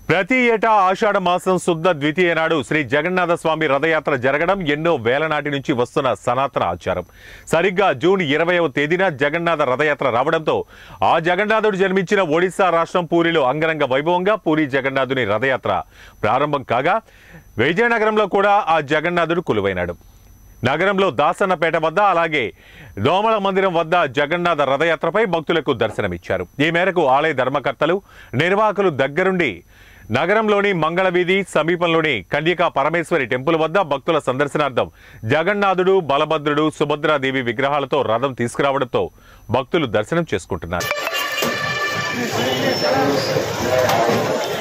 ప్రతి ఏటా ఆషాఢ మాసం శుద్ధ ద్వితీయ నాడు శ్రీ జగన్నాథ స్వామి రథయాత్ర జరగడం ఎన్నో వేల నాటి నుంచి వస్తున్న సనాతన ఆచారం సరిగ్గా జూన్ ఇరవైవ తేదీన జగన్నాథ రథయాత్ర రావడంతో ఆ జగన్నాథుడు జన్మించిన ఒడిశా రాష్ట్రం పూరిలో అంగరంగ వైభవంగా పూరి జగన్నాథుని రథయాత్ర ప్రారంభం కాగా విజయనగరంలో కూడా ఆ జగన్నాథుడు కొలువైనాడు నగరంలో దాసన్నపేట వద్ద అలాగే దోమల మందిరం వద్ద జగన్నాథ రథయాత్రపై భక్తులకు దర్శనమిచ్చారు ఈ మేరకు ఆలయ ధర్మకర్తలు నిర్వాహకులు దగ్గరుండి నగరంలోని మంగళవీధి సమీపంలోని కన్యకా పరమేశ్వరి టెంపుల్ వద్ద భక్తుల సందర్శనార్థం జగన్నాథుడు బలభద్రుడు సుభద్రాదేవి విగ్రహాలతో రథం తీసుకురావడంతో భక్తులు దర్శనం చేసుకుంటున్నారు